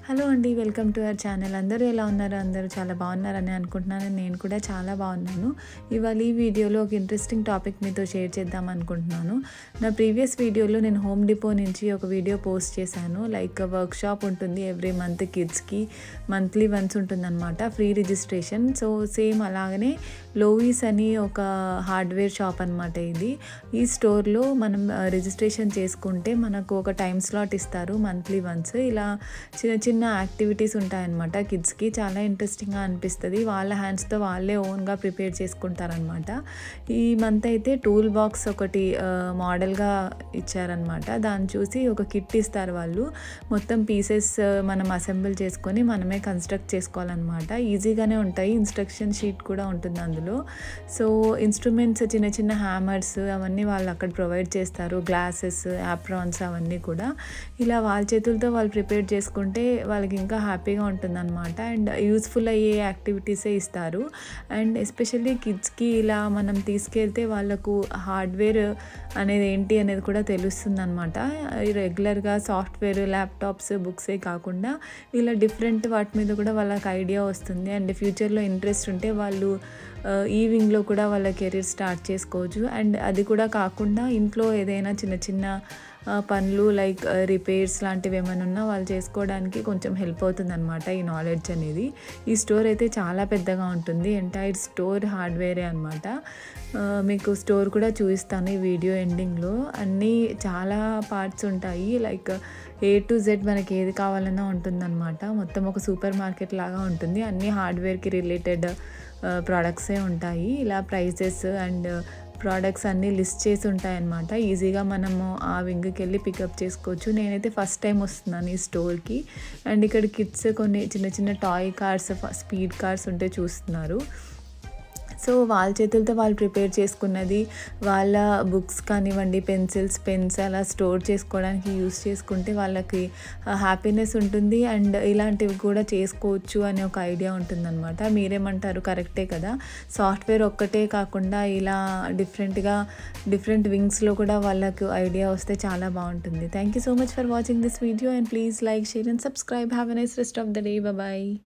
hello అండి welcome to our channel అందరూ ఎలా ఉన్నారు అందరూ చాలా బాగున్నారని అనుకుంటున్నాను నేను కూడా చాలా బాగున్నాను ఇవాళ ఈ వీడియోలో ఒక ఇంట్రెస్టింగ్ టాపిక్ మీతో షేర్ చేద్దాం అనుకుంటున్నాను నా ప్రీవియస్ వీడియోలో నేను హోమ్ డిపో నుంచి ఒక వీడియో పోస్ట్ చేశాను లైక్ వర్క్ షాప్ ఉంటుంది ఎవ్రీ మంత్ కిడ్స్కి మంత్లీ వన్స్ ఉంటుందన్నమాట ఫ్రీ రిజిస్ట్రేషన్ సో సేమ్ అలాగనే లోవీస్ అని ఒక హార్డ్వేర్ షాప్ అనమాట ఇది ఈ స్టోర్లో మనం రిజిస్ట్రేషన్ చేసుకుంటే మనకు ఒక టైం స్లాట్ ఇస్తారు మంత్లీ వన్స్ ఇలా చిన్న చిన్న యాక్టివిటీస్ ఉంటాయన్నమాట కిడ్స్కి చాలా ఇంట్రెస్టింగ్గా అనిపిస్తుంది వాళ్ళ హ్యాండ్స్తో వాళ్ళే ఓన్గా ప్రిపేర్ చేసుకుంటారనమాట ఈ మంత్ అయితే టూల్ బాక్స్ ఒకటి మోడల్గా ఇచ్చారనమాట దాన్ని చూసి ఒక కిట్ ఇస్తారు వాళ్ళు మొత్తం పీసెస్ మనం అసెంబుల్ చేసుకొని మనమే కన్స్ట్రక్ట్ చేసుకోవాలన్నమాట ఈజీగానే ఉంటాయి ఇన్స్ట్రక్షన్ షీట్ కూడా ఉంటుంది అందులో సో ఇన్స్ట్రుమెంట్స్ చిన్న చిన్న హ్యామర్స్ అవన్నీ వాళ్ళు అక్కడ ప్రొవైడ్ చేస్తారు గ్లాసెస్ యాప్రాన్స్ అవన్నీ కూడా ఇలా వాళ్ళ చేతులతో వాళ్ళు ప్రిపేర్ చేసుకుంటే వాళ్ళకి ఇంకా హ్యాపీగా ఉంటుందన్నమాట అండ్ యూస్ఫుల్ అయ్యే యాక్టివిటీసే ఇస్తారు అండ్ ఎస్పెషల్లీ కిడ్స్కి ఇలా మనం తీసుకెళ్తే వాళ్ళకు హార్డ్వేర్ అనేది ఏంటి అనేది కూడా తెలుస్తుంది అనమాట రెగ్యులర్గా సాఫ్ట్వేర్ ల్యాప్టాప్స్ బుక్సే కాకుండా ఇలా డిఫరెంట్ వాటి మీద కూడా వాళ్ళకి ఐడియా వస్తుంది అండ్ ఫ్యూచర్లో ఇంట్రెస్ట్ ఉంటే వాళ్ళు ఈ వింగ్లో కూడా వాళ్ళ కెరీర్ స్టార్ట్ చేసుకోవచ్చు అండ్ అది కూడా కాకుండా ఇంట్లో ఏదైనా చిన్న చిన్న పనులు లైక్ రిపేర్స్ లాంటివి ఏమైనా ఉన్నా వాళ్ళు చేసుకోవడానికి కొంచెం హెల్ప్ అవుతుంది అనమాట ఈ నాలెడ్జ్ అనేది ఈ స్టోర్ అయితే చాలా పెద్దగా ఉంటుంది ఎంటైర్ స్టోర్ హార్డ్వేరే అనమాట మీకు స్టోర్ కూడా చూపిస్తాను ఈ వీడియో ఎండింగ్లో అన్నీ చాలా పార్ట్స్ ఉంటాయి లైక్ ఏ టు జెడ్ మనకి ఏది కావాలన్నా ఉంటుందన్నమాట మొత్తం ఒక సూపర్ మార్కెట్ లాగా ఉంటుంది అన్ని హార్డ్వేర్కి రిలేటెడ్ ప్రోడక్ట్సే ఉంటాయి ఇలా ప్రైజెస్ అండ్ ప్రోడక్ట్స్ అన్నీ లిస్ట్ చేసి ఉంటాయన్నమాట ఈజీగా మనము ఆ వింగ్కి వెళ్ళి పికప్ చేసుకోవచ్చు నేనైతే ఫస్ట్ టైం వస్తున్నాను ఈ స్టోర్కి అండ్ ఇక్కడ కిడ్స్ కొన్ని చిన్న చిన్న టాయ్ కార్స్ స్పీడ్ కార్స్ ఉంటే చూస్తున్నారు సో వాళ్ళ చేతులతో వాళ్ళు ప్రిపేర్ చేసుకున్నది వాళ్ళ బుక్స్ కానివ్వండి పెన్సిల్స్ పెన్స్ అలా స్టోర్ చేసుకోవడానికి యూస్ చేసుకుంటే వాళ్ళకి హ్యాపీనెస్ ఉంటుంది అండ్ ఇలాంటివి కూడా చేసుకోవచ్చు అనే ఒక ఐడియా ఉంటుందన్నమాట మీరేమంటారు కరెక్టే కదా సాఫ్ట్వేర్ ఒక్కటే కాకుండా ఇలా డిఫరెంట్గా డిఫరెంట్ వింగ్స్లో కూడా వాళ్ళకు ఐడియా వస్తే చాలా బాగుంటుంది thank you so much for watching this video and please like share and subscribe have a nice rest of the day bye